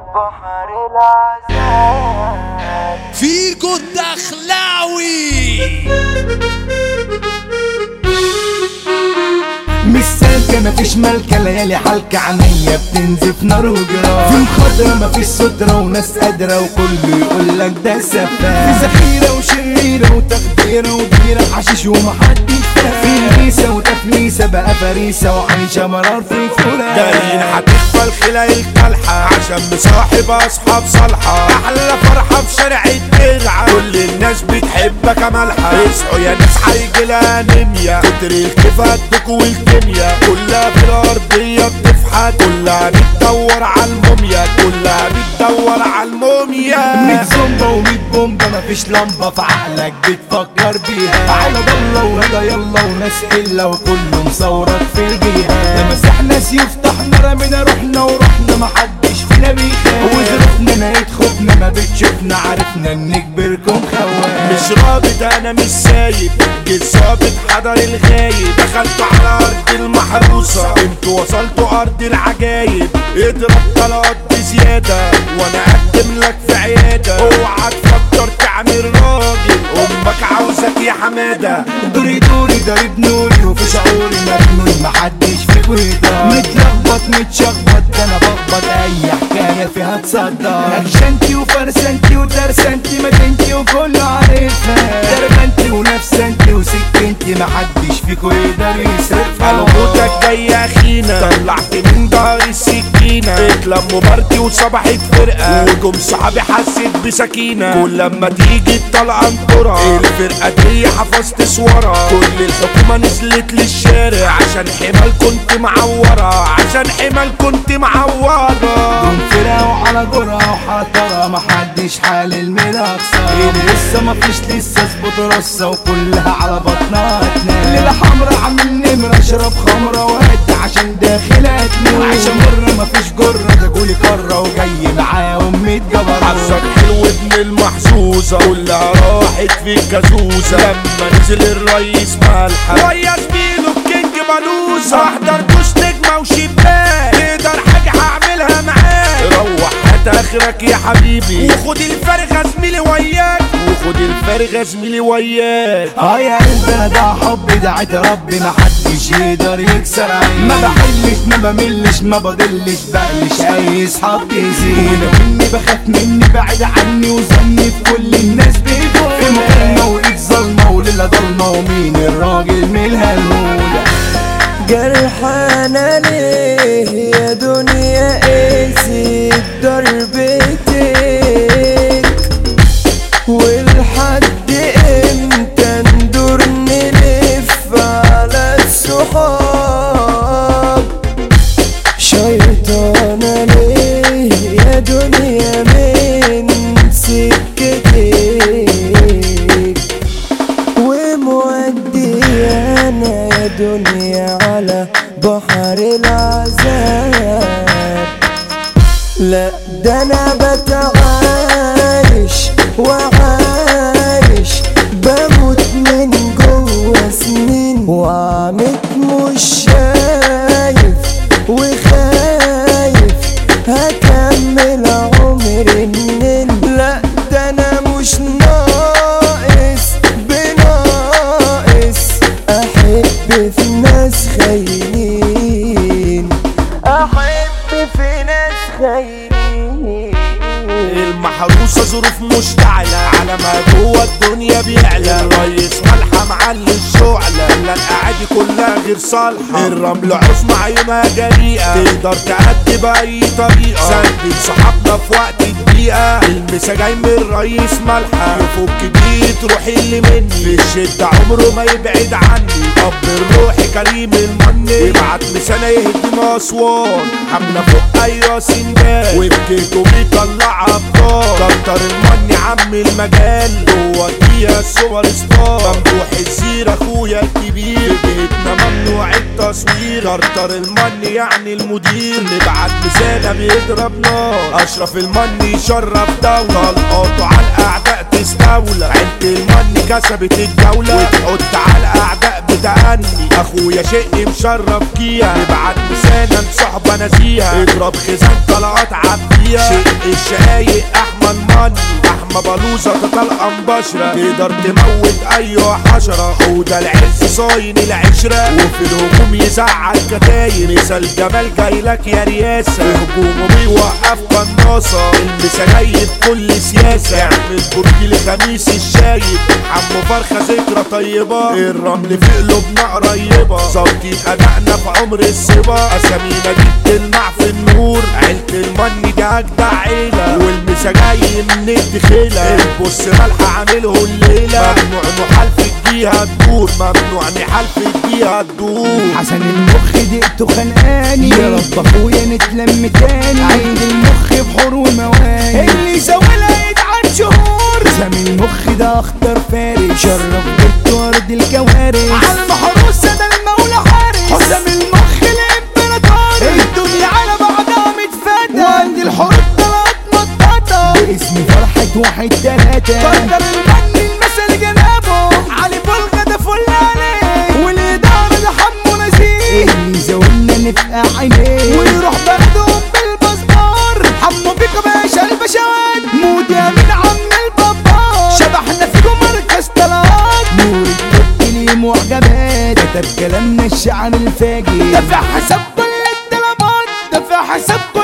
بحر العذاب فيجو الدخلاوي مش سالكة مفيش مالكة ليالي حالكة عينيا بتنزف نار وجراح في مخاطرة مفيش سترة وناس قادرة وكله يقول لك ده سفاح في زخيرة وشريرة وتخديرة وديرة حشيش ومحدش فاهم في نيسة وتفليسة بقى فريسة وعايشة مرار في فراق دايرين هتخفى الخلايا الكالحة عشان مصاحب اصحاب صالحة احلى فرحة في شارع الترعة كل الناس بتحبك يا ملحة اصحوا يا ناس هيجي لها انيميا كتر الكيف قدك والكيميا كلها في الارضية بتفحت كلها بتدور على الموميا كلها بتدور على الموميا ميت زومبا وميت بومبا مفيش لمبة في عقلك بتفكر بيها على ضلة وهلا يلا وناس إلا وكله مصورك في الجهة لمسحنا سيوف طحنا رمينا روحنا ورحنا محدش فينا بيخاف وظروفنا نهاية خوفنا ما بتشوفنا عرفنا ان كبركم خواف مش رابط انا مش سايب جيت ظابط حضر الغايب دخلتوا على ارض المحروسه انتوا وصلتوا ارض العجايب اضرب طلقات بزياده وانا اقدم لك في عياده اوعى تفكر تعمل راجل امك عاوزك يا حماده دوري دوري ضارب نوري وفي شعوري مجنون محدش فيكوا يقدر متلخبط متشخبط ده انا بخبط اي حكايه فيها تصدر اكشنتي وفرسنتي وترسنتي مدينتي وكله عارفها دربنتي ونفسنتي وسكنتي محدش فيكوا يقدر يصرفها قلبوتك جاي يا اخينا طلعت من ظهر السكينة اتلموا بارتي وصبحت فرقة وجم صحابي حسيت بسكينة كل لما تيجي الطلقة انطرة الفرقة دي حفظت صورة كل الحكومة نزلت للشارع عشان حمال كنت معورة عشان حمال كنت معورة دون فرقة وعلى جرعة وحطرة محدش حالل من أقصى اللي لسه مفيش لسه اظبط رصة وكلها على بطنها تنام ليلة حمرا عامل نمرة اشرب خمرة وهد عشان داخل اتنين عشان مرة مفيش جرة ده جولي كرة وجاي معاهم ميت جبروت حظك حلو ابن المحظوظة كلها راحت في الكازوزة لما نزل الرئيس ملحق ويا زميله الكينج بلوزة ما حضرتوش نجمة وشباك تقدر حاجة هعملها معاك روح هات اخرك يا حبيبي وخد الفرغة زميلي وياك وخد الفرغة زميلي وياك اه يا قلبي انا ده حب دعيت ربي محدش يقدر يكسر عيني ما بحلش ما بملش ما بضلش بقلش اي اصحاب تزيد مني بخاف مني بعيد عني وظني في كل الناس بيكون في مكالمة وايد ظلمة وليلة ضلمة ومين الراجل من الهلولة جرحانة ليه يا دنيا قاسي ضربتك ولحد امتى ندور نلف على الصحاب شيطانة ليه يا دنيا من سكتك ومودي انا يا دنيا على بحر العذاب لا ده انا بتعايش وعايش بموت من جوا سنين وعمت مش شايف وخايف هكمل عمري منين لا ده انا مش ناقص بناقص احب في ناس خاينين احب في ناس خاينين المحروسة ظروف مشتعلة على ما جوه الدنيا بيعلى الريس ملحة معلي الشعلة لا الأعادي كلها غير صالحة الرمل عظمى عيونها جريئة تقدر تأدي بأي طريقة سندل صحابنا في وقت الدقيقة المسا جاي من الريس ملحة يفك بيه تروح اللي مني في الشدة عمره ما يبعد عني أب الروح كريم المني يبعت مسانة يهدم أسوان حملة فوق أي سندان وبكيته بيطلع أبطال كتر المني عم المجال جوه فيها السوبر ستار ممدوح الزير أخويا الكبير بيتنا هنا ممنوع التصوير كرتر المن يعني المدير نبعت لسانة بيضرب نار اشرف المن يشرف دولة طلقاته على الاعداء تستولى عيلة المن كسبت الجولة وتحط على الاعداء بتأني اخويا شقي مشرف كيها نبعت لسانة صحبة ناسيها اضرب خزان طلقات عبيها شقي الشقايق احمد مني احمى بلوزة تطلقة مباشرة تقدر تموت ايوه حشرة وده العز صاين العشرة وفي الهجوم يزعل كتايب مثال جمال جايلك يا رياسة هجومه بيوقف قناصة المسا جاي بكل سياسة اعمل برج لخميس الشايب عمو فرخة ذكرى طيبة الرمل في قلوبنا قريبة ظابطين ادائنا في عمر الصبا اسامينا دي بتلمع في النور عيلة المن دي اجدع عيلة والمسا جاي من الدخيلة البص ملح عامله الليلة ممنوع نحال في الجيهة تدور ممنوع نحال في الجيهة تدور حسن المخ دقته خانقاني يا رب اخويا نتلم تاني عيد المخ بحور ومواني اللي زولها يدعن شهور سامي المخ ده اخطر فارس شرف بيت ارض الكوارث على المحروسة ده المولى حارس حسام المخ الامبراطور الدنيا على بعضها متفتة وعند الحروب طلعت مطاطة باسم فرحة واحد تلاتة قدر المن المثل جنابه علي بلغة ده فل عليه والإدارة ده حمو نزيه اللي زولنا نبقى عينيه ويروح بلدهم بالباسبور حمو بيكا باشا البشوات مودة من عم البابار شبحنا فيكم مركز طلعات نور الكتب ليه معجبات كتب كلامنا الشعر الفاجر دفع حساب كل الطلبات دفع حساب